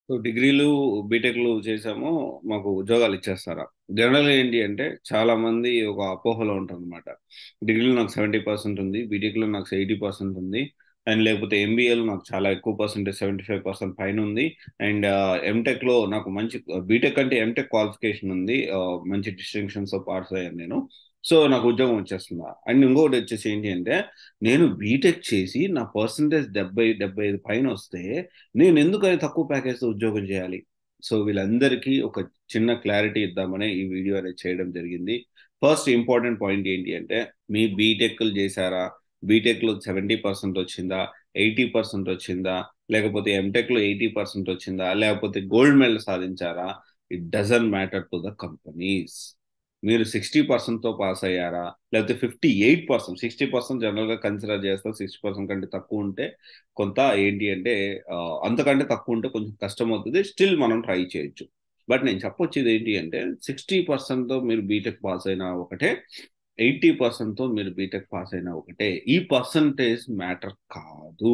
so డిగ్రీలు బీటెక్లు చేసాము మాకు ఉద్యోగాలు ఇచ్చేస్తారా జనరల్ ఏంటి అంటే చాలా మంది ఒక అపోహలో ఉంటారు అనమాట డిగ్రీలో నాకు సెవెంటీ పర్సెంట్ ఉంది బీటెక్లో నాకు ఎయిటీ పర్సెంట్ ఉంది అండ్ లేకపోతే ఎంబీఏలో నాకు చాలా ఎక్కువ పర్సెంటేజ్ సెవెంటీ ఫైవ్ పర్సెంట్ పైన ఉంది అండ్ ఎంటెక్లో నాకు మంచి బీటెక్ అంటే ఎంటెక్ క్వాలిఫికేషన్ ఉంది ఆ, మంచి డిస్టింక్షన్స్ పాస్ అయ్యాను నేను సో నాకు ఉద్యోగం వచ్చేస్తుందా అండ్ ఇంకొకటి వచ్చేసి ఏంటి అంటే నేను బీటెక్ చేసి నా పర్సంటేజ్ డెబ్బై డెబ్బై ఐదు పైన వస్తే నేను ఎందుకు అది తక్కువ ప్యాకేజ్తో ఉద్యోగం చేయాలి సో వీళ్ళందరికీ ఒక చిన్న క్లారిటీ ఇద్దామనే ఈ వీడియో అనేది చేయడం జరిగింది ఫస్ట్ ఇంపార్టెంట్ పాయింట్ ఏంటి అంటే మీ బీటెక్లు చేశారా బీటెక్లో సెవెంటీ పర్సెంట్ వచ్చిందా ఎయిటీ పర్సెంట్ వచ్చిందా లేకపోతే ఎంటెక్లో ఎయిటీ పర్సెంట్ వచ్చిందా లేకపోతే గోల్డ్ మెడల్ సాధించారా it doesn't matter to the companies మీరు సిక్స్టీ పర్సెంట్తో పాస్ అయ్యారా లేకపోతే fifty eight percent sixty percent జనరల్గా కన్సిడర్ చేస్తారు సిక్స్టీ పర్సెంట్ కంటే తక్కువ ఉంటే కొంత ఏంటి అంటే ఆ, అంతకంటే తక్కువ ఉంటే కొంచెం కష్టం అవుతుంది స్టిల్ మనం ట్రై చేయొచ్చు బట్ నేను చెప్పొచ్చేది ఏంటి అంటే సిక్స్టీ పర్సెంట్తో మీరు బీటెక్ పాస్ అయినా ఒకటే ఎయిటీ పర్సెంట్తో మీరు బీటెక్ పాస్ అయినా ఒకటే ఈ పర్సంటేజ్ మ్యాటర్ కాదు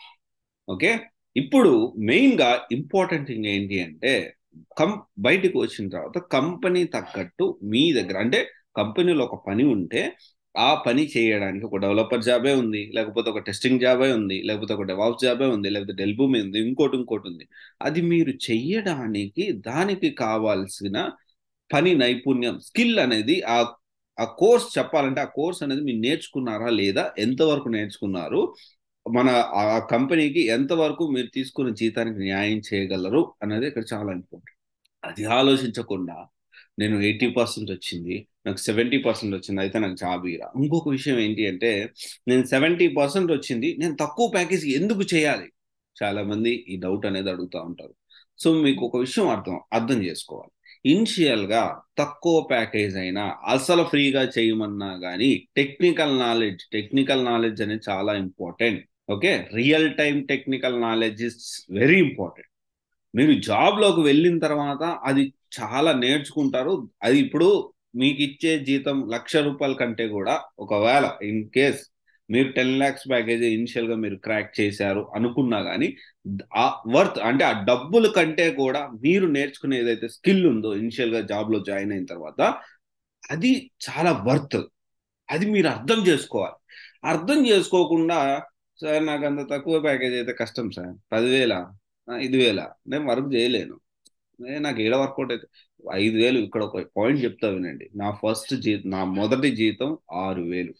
ఓకే ఇప్పుడు మెయిన్గా ఇంపార్టెంట్ థింగ్ ఏంటి అంటే కం బయటకు వచ్చిన తర్వాత కంపెనీ తగ్గట్టు మీ దగ్గర అంటే కంపెనీలో ఒక పని ఉంటే ఆ పని చేయడానికి ఒక డెవలపర్ జాబే ఉంది లేకపోతే ఒక టెస్టింగ్ జాబే ఉంది లేకపోతే ఒక డెవాప్స్ జాబే ఉంది లేకపోతే డెల్బూమి ఉంది ఇంకోటి ఇంకోటి ఉంది అది మీరు చెయ్యడానికి దానికి కావాల్సిన పని నైపుణ్యం స్కిల్ అనేది ఆ ఆ కోర్స్ చెప్పాలంటే ఆ కోర్స్ అనేది మీరు నేర్చుకున్నారా లేదా ఎంతవరకు నేర్చుకున్నారు మన ఆ కంపెనీకి ఎంతవరకు మీరు తీసుకున్న జీతానికి న్యాయం చేయగలరు అనేది ఇక్కడ చాలా ఇంపార్టెంట్ అది ఆలోచించకుండా నేను ఎయిటీ పర్సెంట్ వచ్చింది నాకు సెవెంటీ పర్సెంట్ వచ్చింది అయితే నాకు జాబ్ ఇరా ఇంకొక విషయం ఏంటి అంటే నేను సెవెంటీ పర్సెంట్ వచ్చింది నేను తక్కువ ప్యాకేజ్ ఎందుకు చేయాలి చాలా మంది ఈ డౌట్ అనేది అడుగుతూ ఉంటారు సో మీకు ఒక విషయం అర్థం అర్థం చేసుకోవాలి ఇనిషియల్ గా తక్కువ ప్యాకేజ్ అయినా అసలు ఫ్రీగా చేయమన్నా కానీ టెక్నికల్ నాలెడ్జ్ టెక్నికల్ నాలెడ్జ్ అనేది చాలా important okay real time technical knowledge is very important మీరు జాబ్ లోకి వెళ్ళిన తర్వాత అది చాలా నేర్చుకుంటారు అది ఇప్పుడు మీకు ఇచ్చే జీతం లక్ష రూపాయల కంటే కూడా ఒకవేళ ఇన్ కేస్ మీరు టెన్ ల్యాక్స్ ప్యాకేజ్ ఇనిషియల్ గా మీరు క్రాక్ చేశారు అనుకున్నా కానీ ఆ వర్త్ అంటే ఆ డబ్బుల కంటే కూడా మీరు నేర్చుకునే ఏదైతే స్కిల్ ఉందో ఇనిషియల్ గా జాబ్ లో జాయిన్ అయిన తర్వాత అది చాలా వర్త్ అది మీరు అర్థం చేసుకోవాలి అర్థం చేసుకోకుండా సార్ నాకు అంత తక్కువ ప్యాకేజ్ అయితే కష్టం సార్ పదివేల ఐదు వేల నేను వర్క్ చేయలేను ఏ నాకు ఏడ వర్కౌట్ అయితే ఐదు వేలు ఇక్కడ ఒక పాయింట్ చెప్తా వినండి నా ఫస్ట్ జీతం నా మొదటి జీతం ఆరు వేలు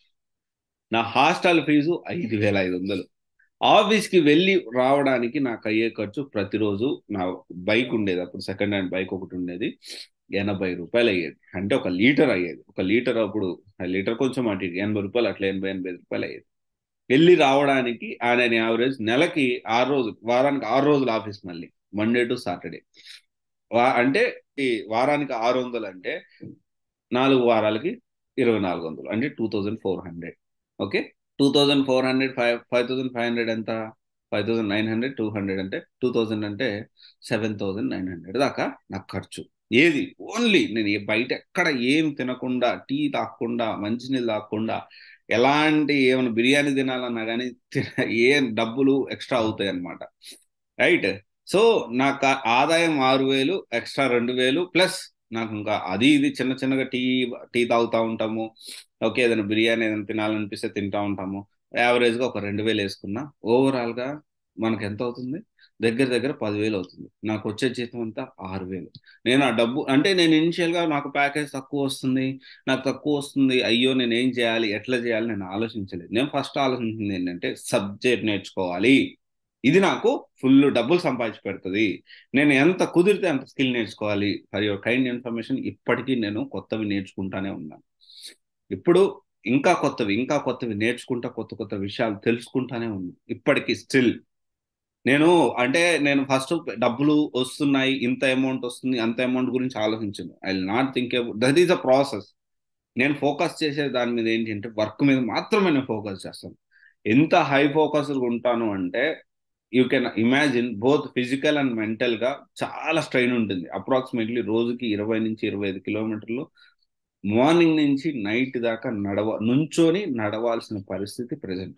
నా హాస్టల్ ఫీజు ఐదు వేల ఐదు వందలు ఆఫీస్కి వెళ్ళి రావడానికి నాకు అయ్యే ఖర్చు ప్రతిరోజు నా బైక్ ఉండేది అప్పుడు సెకండ్ హ్యాండ్ బైక్ ఒకటి ఉండేది ఎనభై రూపాయలు అయ్యేది అంటే ఒక లీటర్ అయ్యేది ఒక లీటర్ అప్పుడు ఆ లీటర్ కొంచెం అటు ఇటు ఎనభై రూపాయలు అట్లా ఎనభై ఎనభై రూపాయలు అయ్యేది వెళ్ళి రావడానికి ఆయన యావరేజ్ నెలకి ఆరు రోజులు వారానికి ఆరు రోజులు ఆఫీస్ మళ్ళీ మండే టు సాటర్డే వా అంటే ఈ వారానికి ఆరు వందలు అంటే నాలుగు వారాలకి ఇరవై నాలుగు వందలు అంటే two thousand four hundred okay two thousand four hundred five five thousand five hundred ఎంత five thousand nine hundred two hundred అంటే టూ థౌజండ్ అంటే సెవెన్ థౌజండ్ నైన్ హండ్రెడ్ దాకా నాకు ఖర్చు ఏది ఓన్లీ నేను ఏ- బయట ఎక్కడ ఏం తినకుండా టీ తాగకుండా మంచినీళ్ళు తాగకుండా ఎలాంటి ఏమైనా బిర్యానీ తినాలన్నా కానీ ఏ డబ్బులు ఎక్స్ట్రా అవుతాయి అన్నమాట రైట్ సో నాకు ఆ ఆదాయం ఆరు వేలు ఎక్స్ట్రా రెండు వేలు ప్లస్ నాకు ఇంకా అది ఇది చిన్న చిన్నగా టీ టీ తాగుతూ ఉంటాము ఓకే ఏదైనా బిర్యానీ ఏదైనా తినాలనిపిస్తే తింటా ఉంటాము యావరేజ్గా ఒక రెండు వేలు వేసుకున్నా ఓవరాల్గా మనకు ఎంత అవుతుంది దగ్గర దగ్గర పదివేలు అవుతుంది నాకు వచ్చే జీతం అంతా ఆరు వేలు నేను ఆ డబ్బు అంటే నేను ఇనిషియల్గా నాకు ప్యాకేజ్ తక్కువ వస్తుంది నాకు తక్కువ వస్తుంది అయ్యో నేను ఏం చేయాలి ఎట్లా చేయాలి నేను ఆలోచించలేదు నేను ఫస్ట్ ఆలోచించింది ఏంటంటే సబ్జెక్ట్ నేర్చుకోవాలి ఇది నాకు ఫుల్ డబ్బులు సంపాదించి పెడుతుంది నేను ఎంత కుదిరితే అంత స్కిల్ నేర్చుకోవాలి ఫర్ యువర్ కైండ్ ఇన్ఫర్మేషన్ ఇప్పటికీ నేను కొత్తవి నేర్చుకుంటానే ఉన్నాను ఇప్పుడు ఇంకా కొత్తవి ఇంకా కొత్తవి నేర్చుకుంటా కొత్త కొత్త విషయాలు తెలుసుకుంటానే ఉన్నాను ఇప్పటికీ స్టిల్ నేను అంటే నేను ఫస్ట్ డబ్బులు వస్తున్నాయి ఇంత అమౌంట్ వస్తుంది అంత అమౌంట్ గురించి ఆలోచించను I will not think that is a process నేను ఫోకస్ చేసే దాని మీద ఏంటి అంటే వర్క్ మీద మాత్రమే నేను ఫోకస్ చేస్తాను ఎంత హై ఫోకస్గా ఉంటాను అంటే you can imagine both physical and mental గా చాలా స్ట్రెయిన్ ఉంటుంది అప్రాక్సిమేట్లీ రోజుకి ఇరవై నుంచి ఇరవై ఐదు కిలోమీటర్లు మార్నింగ్ నుంచి నైట్ దాకా నడవ నుంచొని నడవాల్సిన పరిస్థితి present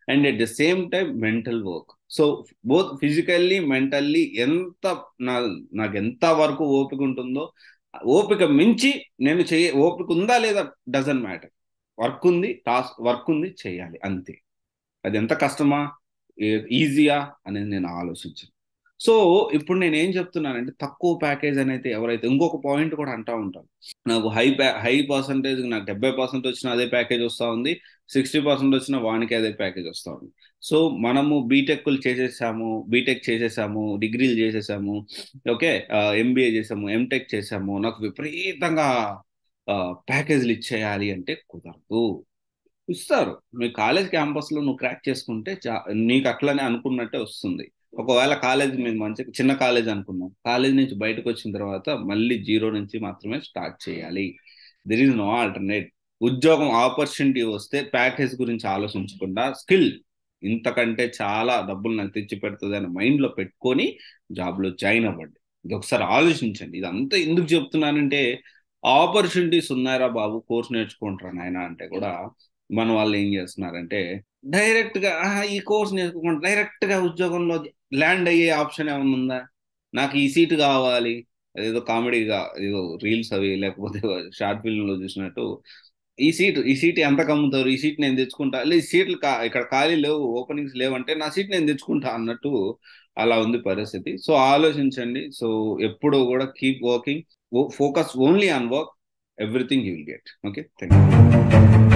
and at the same time mental work so both physically mentally ఎంత నా నాకు ఎంత వరకు ఓపిక ఉంటుందో ఓపిక మించి నేను చేయ ఓపిక ఉందా లేదా డజన్ మ్యాటర్ వర్క్ ఉంది టాస్క్ వర్క్ ఉంది చేయాలి అంతే అది ఎంత కష్టమా ఈజీయా అనేది నేను ఆలోచించాను సో ఇప్పుడు నేను ఏం చెప్తున్నానంటే తక్కువ ప్యాకేజ్ అనేది ఎవరైతే ఇంకొక పాయింట్ కూడా అంటా ఉంటాను నాకు హై ప్యా హై పర్సంటేజ్ నాకు డెబ్బై పర్సెంట్ వచ్చిన అదే ప్యాకేజ్ వస్తూ ఉంది సిక్స్టీ పర్సెంట్ వచ్చిన వానికి అదే ప్యాకేజ్ వస్తూ ఉంది సో మనము బీటెక్లు చేసేసాము బీటెక్ చేసేసాము డిగ్రీలు చేసేసాము ఓకే ఎంబీఏ చేసాము ఎంటెక్ చేసాము నాకు విపరీతంగా ప్యాకేజీలు ఇచ్చేయాలి అంటే కుదరదు ఇస్తారు మీ కాలేజ్ క్యాంపస్లో నువ్వు క్రాక్ చేసుకుంటే నీకు అట్లనే అనుకున్నట్టే వస్తుంది ఒకవేళ కాలేజ్ మేము మంచి చిన్న కాలేజ్ అనుకున్నాం కాలేజ్ నుంచి బయటకు వచ్చిన తర్వాత మళ్ళీ జీరో నుంచి మాత్రమే స్టార్ట్ చేయాలి దిర్ ఈజ్ నో ఆల్టర్నేట్ ఉద్యోగం ఆపర్చునిటీ వస్తే ప్యాకేజ్ గురించి ఆలోచించకుండా స్కిల్ ఇంతకంటే చాలా డబ్బులు నాకు తెచ్చి పెడుతుంది అని మైండ్లో పెట్టుకొని జాబ్లో జాయిన్ అవ్వండి ఇది ఒకసారి ఆలోచించండి ఇదంతా ఎందుకు చెప్తున్నానంటే ఆపర్చునిటీస్ ఉన్నారా బాబు కోర్స్ నేర్చుకుంటారా నాయన అంటే కూడా మన వాళ్ళు ఏం చేస్తున్నారంటే డైరెక్ట్ గా ఈ కోర్స్ నేర్చుకోకుండా డైరెక్ట్ గా ఉద్యోగంలో ల్యాండ్ అయ్యే ఆప్షన్ ఏమైనా ఉందా నాకు ఈ సీట్ కావాలి అదేదో కామెడీగా ఏదో రీల్స్ అవి లేకపోతే షార్ట్ ఫిల్మ్ లో చూసినట్టు ఈ సీట్ ఈ సీట్ ఎంత కమ్ముతారు ఈ సీట్ నేను తెచ్చుకుంటా లేదు సీట్లు కా ఇక్కడ ఖాళీ లేవు ఓపెనింగ్స్ లేవంటే నా సీట్ నేను తెచ్చుకుంటా అన్నట్టు అలా ఉంది పరిస్థితి సో ఆలోచించండి సో ఎప్పుడు కూడా keep working focus only on work everything you will get okay thank you